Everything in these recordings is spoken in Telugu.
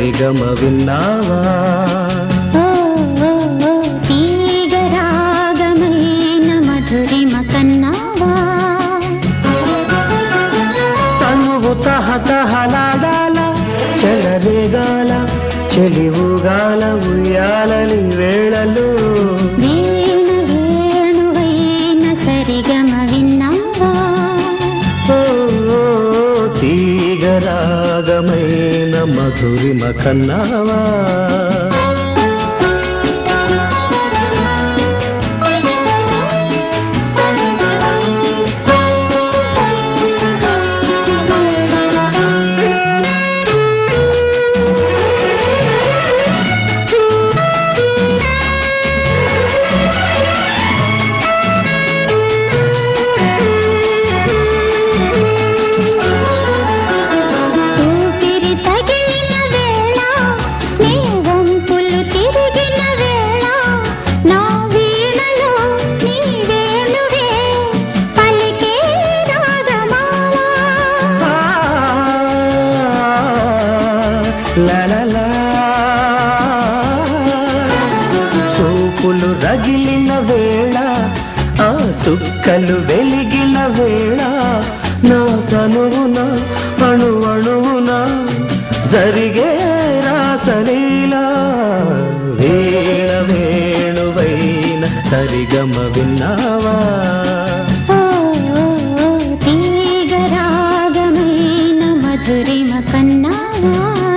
సరిగమ విన్నావా ఓ ఓ ఓ తీగ రాగమైన మధురిమ కన్నావా తనువు తహతహలాడాల చెలరేగాల చెలివుగాల ఉయ్యాలని వేళలు వేణ వేణువైన సరిగమ విన్నావా ఓ, ఓ, తీగరాగమైన మధురిమ కన్నావా ఊపిరి తగిలిన వేళ నీ వంపులు తిరిగిన వేళ నా వీణలో నీ వేణువే పలికే రాగమాల ఆ, లా, లా, లా. చూపులు రగిలిన వేళ ఆ చుక్కలు వెలిగిన వేళ నా తనువున అణు అణువున జరిగే రాసలీలా వేణ వేణువైన సరిగమ విన్నావా ఓ ఓ ఓ తీగ రాగమైన మధురిమ కన్నావా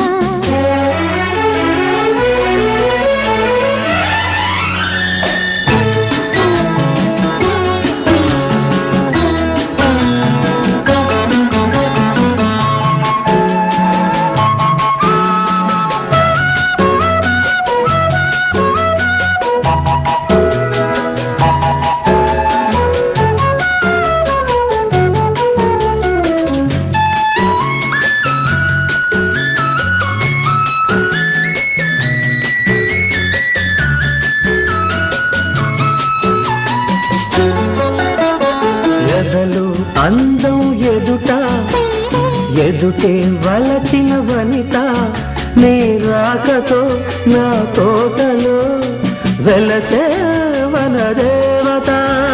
ఎదలు అందం ఎదుట ఎదుటే వలచిన వనిత నీ రాకతో నా తోటలో వెలసే వనదేవత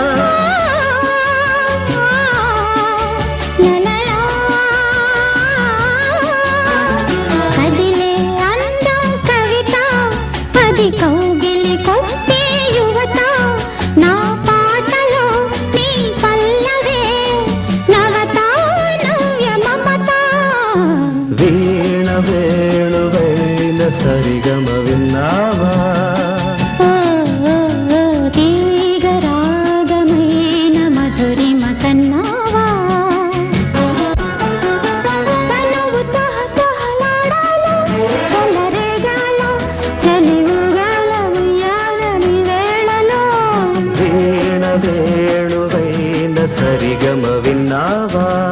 కదిలే అందం కవిత అది కౌగిలికొస్తే యువత నా పాటలో నీ పల్లవే నవత నవ్య మమత వీణ వేణువైన సరిగమ విన్నావా ఓ ఓ ఓ తీగ రాగమైన మధురిమ కన్నావా తనువు తహతహలాడాల, చెలరేగాల, చెలివుగాల ఉయ్యాలని వేళలో వీణ వేణువైన సరిగమ విన్నావా